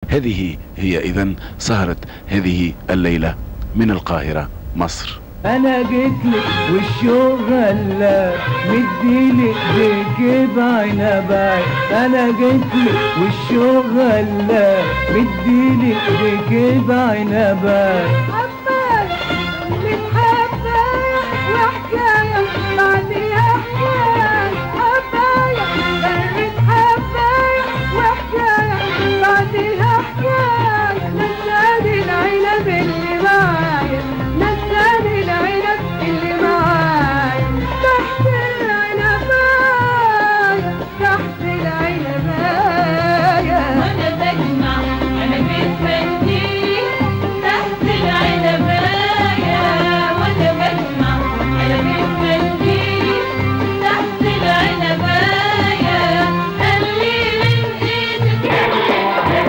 هذه هي إذا سهرة هذه الليلة من القاهرة مصر انا جيت لك والشوق غلا مديلي ايديك بعينباي انا جيت لك والشوق غلا مديلي ايديك بعينباي حباية متحباية وحكاية بعديها حكاية حباية متحباية وحكاية بعديها حكاية نساني العنب اللي معايا نساني العنب اللي معايا تحت العنباية تحت العنباية وانا بجمع انا بتفني تحت العنباية وانا بجمع انا بتفني تحت العنباية قال لي من ايدك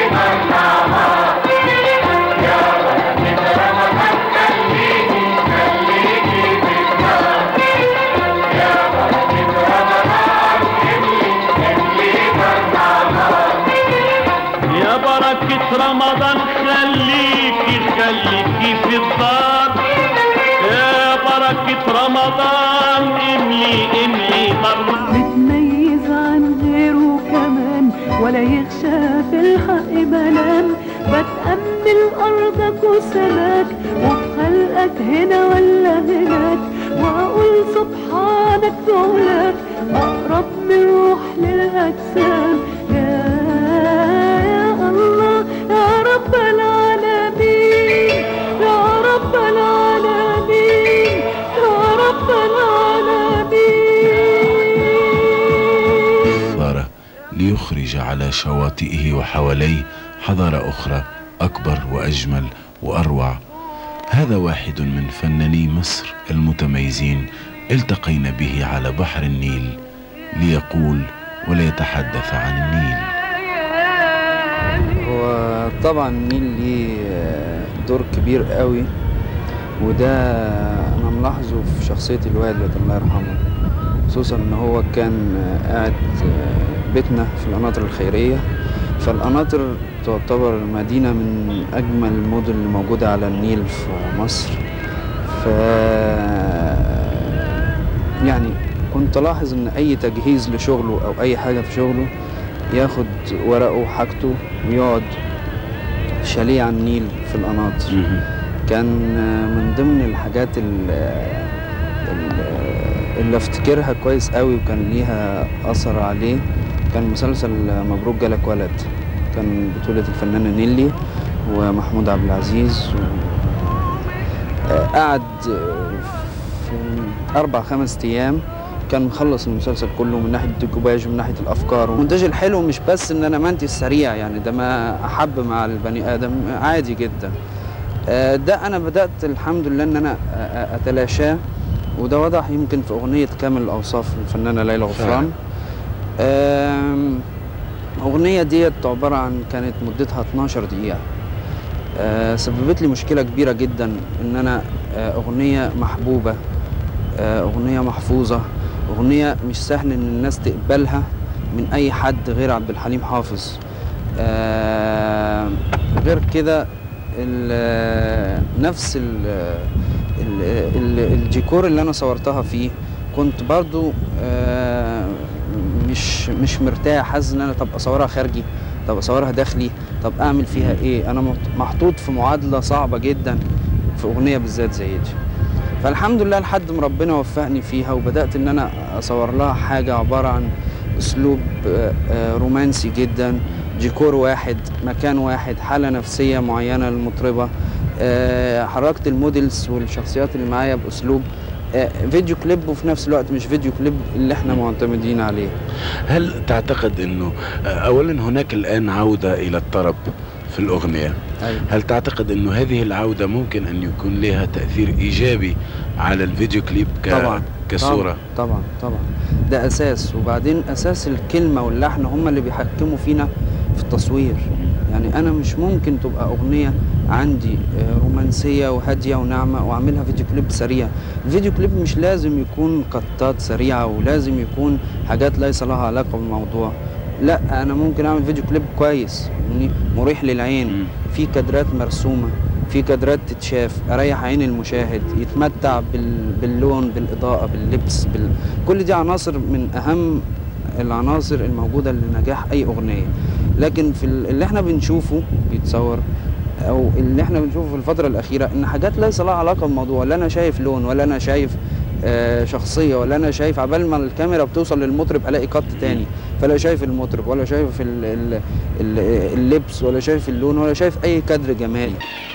يا بركة رمضان خليكي خليكي في الدار يا بركة رمضان املي املي مرة متميز عن غيره كمان ولا يخشى في الحق ملام بتأمل أرضك وسماك وبخلقك هنا ولا هناك وأقول سبحانك دولك أقرب من روح للأجسام يا يا الله يا رب العالمين يا رب العالمين يا رب العالمين حضارة ليخرج على شواطئه وحواليه حضارة أخرى أكبر وأجمل وأروع هذا واحد من فناني مصر المتميزين التقينا به على بحر النيل ليقول وليتحدث عن النيل هو طبعا النيل ليه دور كبير قوي وده انا ملاحظه في شخصية الوالد الله يرحمه خصوصا ان هو كان قاعد بيتنا في القناطر الخيرية فالقناطر تعتبر مدينة من أجمل المدن اللي موجودة على النيل في مصر ف يعني كنت ألاحظ إن أي تجهيز لشغله أو أي حاجة في شغله ياخد ورقه وحاجته ويقعد شاليه على النيل في القناطر كان من ضمن الحاجات ال- ال- اللي افتكرها كويس قوي وكان ليها اثر عليه كان مسلسل مبروك جالك ولد كان بطولة الفنانة نيلي ومحمود عبد العزيز و... آه، قعد في أربع خمس أيام كان مخلص المسلسل كله من ناحية الديكوباج ومن ناحية الأفكار والمونتاج الحلو مش بس إن أنا منتج سريع يعني ده ما أحب مع البني آدم عادي جدا آه، ده أنا بدأت الحمد لله إن أنا آه، آه، أتلاشاه وده وضح يمكن في أغنية كامل الأوصاف الفنانة ليلى غفران آم، الأغنية ديت عبارة عن كانت مدتها 12 دقيقة آه، سببت لي مشكلة كبيرة جدا إن أنا آه، أغنية محبوبة آه، أغنية محفوظة أغنية مش سهل إن الناس تقبلها من أي حد غير عبد الحليم حافظ آه، غير كده ال- نفس ال ال ال الديكور اللي أنا صورتها فيه كنت برضو آه، مش مش مرتاح حاسس ان انا طب اصورها خارجي طب اصورها داخلي طب اعمل فيها ايه انا مت- محطوط في معادله صعبه جدا في اغنيه بالذات زي دي فالحمد لله لحد ما ربنا وفقني فيها وبدات ان انا اصور لها حاجه عباره عن اسلوب آه، آه، رومانسي جدا ديكور واحد مكان واحد حاله نفسيه معينه للمطربه آه، حركت الموديلز والشخصيات اللي معايا باسلوب آه، فيديو كليب وفي نفس الوقت مش فيديو كليب اللي احنا معتمدين عليه هل تعتقد أنه آه، أولا هناك الآن عودة إلى الطرب في الأغنية أيوة. هل تعتقد أنه هذه العودة ممكن أن يكون لها تأثير إيجابي على الفيديو كليب ك... طبعا كصورة طبعا طبعا طبعا ده اساس وبعدين اساس الكلمه واللحن هم اللي بيحكموا فينا في التصوير يعني انا مش ممكن تبقى اغنيه عندي آه، رومانسيه وهاديه وناعمه واعملها فيديو كليب سريع الفيديو كليب مش لازم يكون قطات سريعه ولازم يكون حاجات ليس لها علاقه بالموضوع لا انا ممكن اعمل فيديو كليب كويس فاهمني؟ مريح للعين مم. في كادرات مرسومه في كادرات تتشاف اريح عين المشاهد يتمتع بال... باللون بالاضاءه باللبس بال... كل دي عناصر من اهم العناصر الموجوده لنجاح اي اغنيه لكن في ال- اللي احنا بنشوفه بيتصور او اللي احنا بنشوفه في الفتره الاخيره ان حاجات ليس لها علاقه بالموضوع لا انا شايف لون ولا انا شايف آه، شخصيه ولا انا شايف عبال ما الكاميرا بتوصل للمطرب الاقي قط تاني فلا شايف المطرب ولا شايف ال- ال- ال- اللبس ولا شايف اللون ولا شايف اي كادر جمالي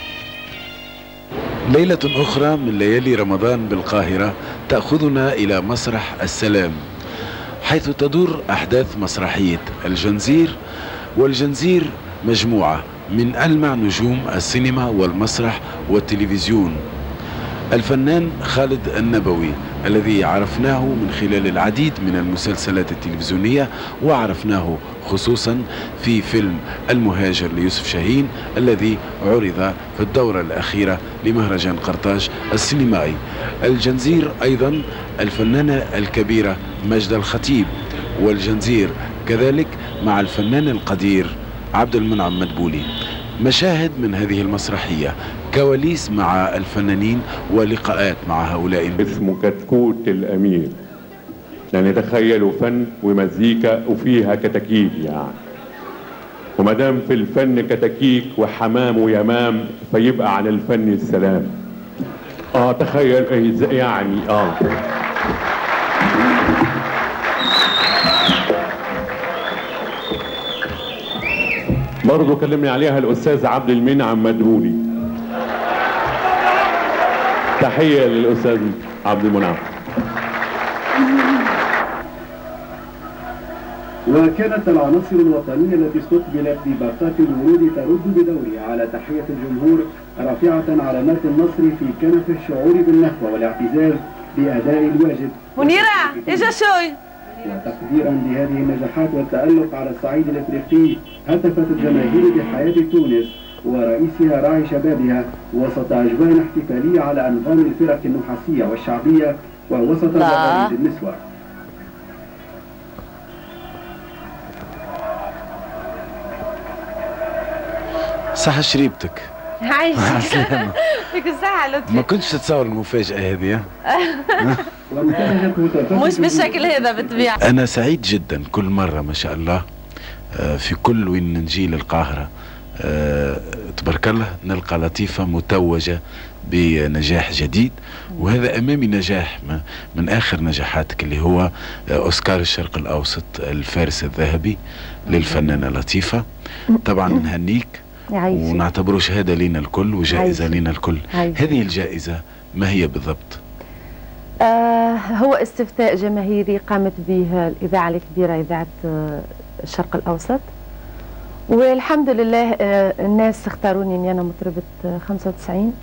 ليلة أخرى من ليالي رمضان بالقاهرة تأخذنا إلى مسرح السلام حيث تدور أحداث مسرحية الجنزير والجنزير مجموعة من ألمع نجوم السينما والمسرح والتلفزيون الفنان خالد النبوي الذي عرفناه من خلال العديد من المسلسلات التلفزيونية وعرفناه خصوصا في فيلم المهاجر ليوسف شاهين الذي عرض في الدورة الأخيرة لمهرجان قرطاج السينمائي الجنزير أيضا الفنانة الكبيرة مجد الخطيب والجنزير كذلك مع الفنان القدير عبد المنعم مدبولي مشاهد من هذه المسرحية كواليس مع الفنانين ولقاءات مع هؤلاء اسمه كتكوت الامير يعني تخيلوا فن ومزيكا وفيها كتاكيت يعني وما دام في الفن كتاكيك وحمام ويمام فيبقى عن الفن السلام اه تخيل إيه إزاي يعني اه برضه كلمني عليها الاستاذ عبد المنعم مدبولي تحيه للاستاذ عبد المنعم وكانت العناصر الوطنية التي استقبلت بباقات الورود ترد بدورها على تحية الجمهور رافعة علامات النصر في كنف الشعور بالنخوة والاعتزاز بأداء الواجب منيرة اجا شوي وتقديرا لهذه النجاحات والتألق على الصعيد الإفريقي هتفت الجماهير بحياة تونس ورئيسها راعي شبابها وسط أجواء احتفالية على أنظام الفرق النحاسية والشعبية ووسط الرقائد النسوة صح شريبتك عايش مع السلامة فيك الصحة لطفي ما كنتش تتصور المفاجأة هذه ها؟ وانتهجت هتافات مش الجمهور بالشكل هذا بالطبيعة أنا سعيد جدا كل مرة ما شاء الله آه، في كل وين نجي للقاهرة آه، تبارك الله نلقى لطيفة متوجة بنجاح جديد وهذا أمامي نجاح ما- من آخر نجاحاتك اللي هو آه، أوسكار الشرق الأوسط الفارس الذهبي للفنانة لطيفة طبعا نهنيك يعيشك ونعتبره شهادة لنا الكل وجائزة عايشك. لنا الكل عايشك. هذه الجائزة ما هي بالضبط؟ آه هو استفتاء جماهيري قامت به الإذاعة الكبيرة إذاعة آه، الشرق الأوسط والحمد لله آه الناس اختاروني إني أنا مطربة آه، 95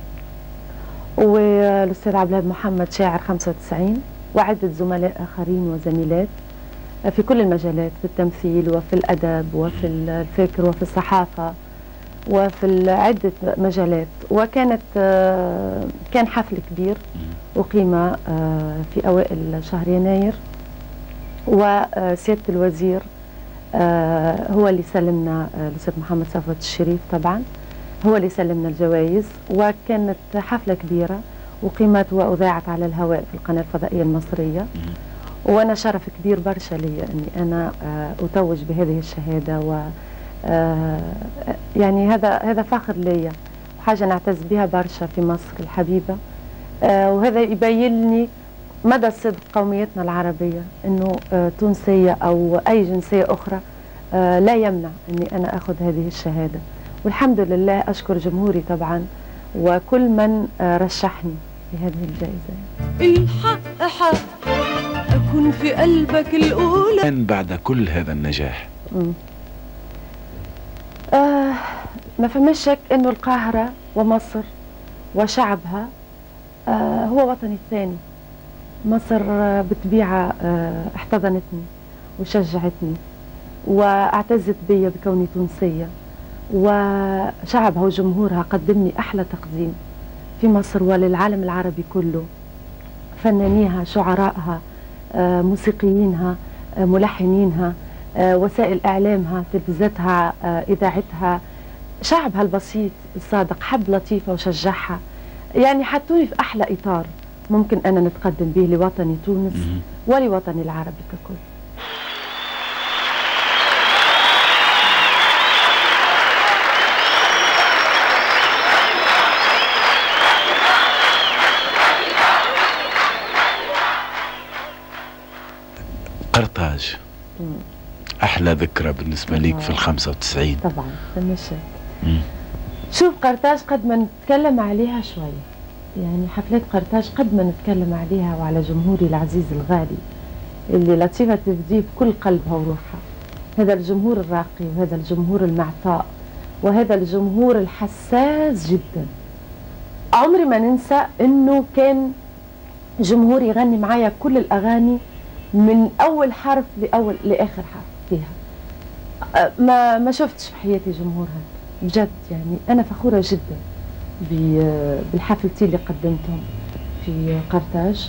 والأستاذ عبد الوهاب محمد شاعر 95 وعدة زملاء آخرين وزميلات آه، في كل المجالات في التمثيل وفي الأدب وفي الفكر وفي الصحافة وفي عدة مجالات وكانت آه، كان حفل كبير أقيم آه، في أوائل شهر يناير وسيادة الوزير آه، هو اللي سلمنا آه، الأستاذ محمد صفوت الشريف طبعا هو اللي سلمنا الجوائز وكانت حفلة كبيرة أقيمت وأذاعت على الهواء في القناة الفضائية المصرية وأنا شرف كبير برشا لي أني أنا آه، أتوج بهذه الشهادة و آه، يعني هذا هذا فخر ليا حاجة نعتز بها برشا في مصر الحبيبة آه، وهذا يبين لي مدى صدق قوميتنا العربية انه آه، تونسية او اي جنسية اخرى آه، لا يمنع اني انا اخذ هذه الشهادة والحمد لله اشكر جمهوري طبعا وكل من آه، رشحني لهذه الجائزة الحق حق أكون في قلبك الأولى الآن بعد كل هذا النجاح مم. آه ما فماش شك انه القاهرة ومصر وشعبها آه هو وطني الثاني مصر آه، بطبيعة آه احتضنتني وشجعتني واعتزت بي بكوني تونسية وشعبها وجمهورها قدمني أحلى تقديم في مصر وللعالم العربي كله فنانيها شعرائها آه، موسيقيينها آه، ملحنينها آه، وسائل إعلامها تلفزتها آه، إذاعتها شعبها البسيط الصادق حب لطيفة وشجعها يعني حطوني في أحلى إطار ممكن أنا نتقدم به لوطني تونس ولوطني العربي ككل قرطاج احلى ذكرى بالنسبه ليك في ال 95 طبعا تمشت مم. شوف قرطاج قد ما نتكلم عليها شوية يعني حفلات قرطاج قد ما نتكلم عليها وعلى جمهوري العزيز الغالي اللي لطيفة تبديه بكل قلبها وروحها هذا الجمهور الراقي وهذا الجمهور المعطاء وهذا الجمهور الحساس جدا عمري ما ننسى انه كان جمهور يغني معايا كل الاغاني من اول حرف لاول لاخر حرف فيها أه، ما ما شفتش في حياتي جمهور هذا بجد يعني انا فخوره جدا ب- بالحفلتين اللي قدمتهم في قرطاج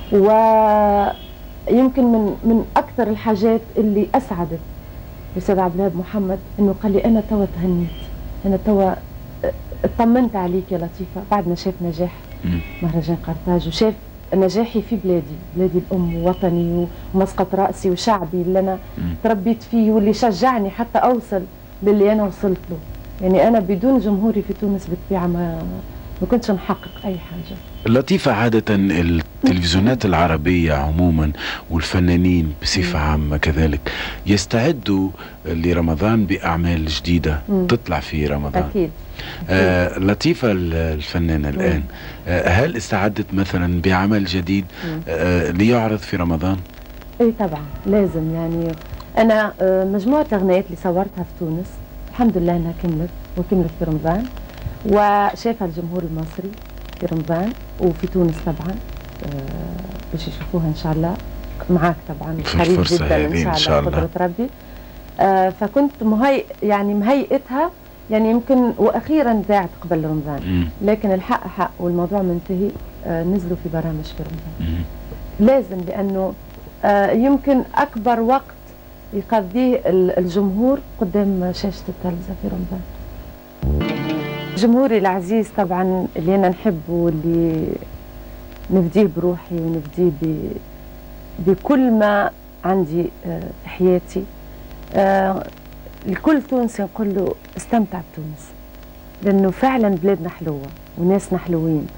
ويمكن من من اكثر الحاجات اللي اسعدت الاستاذ عبد الوهاب محمد انه قال لي انا توا تهنيت انا توا اطمنت عليك يا لطيفه بعد ما شاف نجاح مم. مهرجان قرطاج وشاف نجاحي في بلادي بلادي الام ووطني ومسقط راسي وشعبي اللي انا مم. تربيت فيه واللي شجعني حتى اوصل للي انا وصلت له يعني انا بدون جمهوري في تونس بالطبيعه ما ما كنتش نحقق اي حاجه لطيفة عادة التلفزيونات العربية عموما والفنانين بصفة عامة كذلك يستعدوا لرمضان بأعمال جديدة مم. تطلع في رمضان اكيد آه لطيفة ال- الفنانة الآن آه هل استعدت مثلا بعمل جديد مم. آه ليعرض في رمضان؟ اي طبعا لازم يعني انا آه، مجموعه اغنيات اللي صورتها في تونس الحمد لله انها كملت وكملت في رمضان وشافها الجمهور المصري في رمضان وفي تونس طبعا آه، باش يشوفوها ان شاء الله معاك طبعا في قريب الفرصة جدا هذه ان إن شاء شاء الله الله. قدره ربي آه، فكنت مهي يعني مهيئتها يعني يمكن واخيرا ذاعت قبل رمضان مم. لكن الحق حق والموضوع منتهي آه، نزلوا في برامج في رمضان مم. لازم لانه آه، يمكن اكبر وقت يقضيه ال- الجمهور قدام شاشه التلفزه في رمضان جمهوري العزيز طبعا اللي انا نحبه واللي نفديه بروحي ونفديه ب- بكل ما عندي آه، في حياتي آه، الكل تونسي نقول له استمتع بتونس لانه فعلا بلادنا حلوه وناسنا حلوين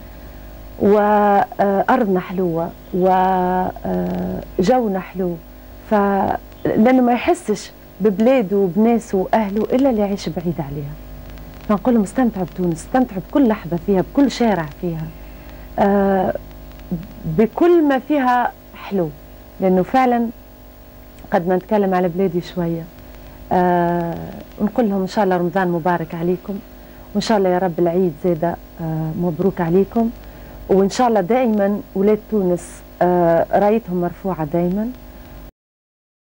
وأرضنا حلوة وجونا حلو ف لأنه ما يحسش ببلاده وبناسه وأهله إلا اللي يعيش بعيد عليها فنقول لهم استمتعوا بتونس استمتعوا بكل لحظة فيها بكل شارع فيها آه، بكل ما فيها حلو لأنه فعلا قد ما نتكلم على بلادي شوية آه، نقول لهم إن شاء الله رمضان مبارك عليكم وإن شاء الله يا رب العيد زيادة آه، مبروك عليكم وإن شاء الله دائما ولاد تونس آه، رايتهم مرفوعة دائما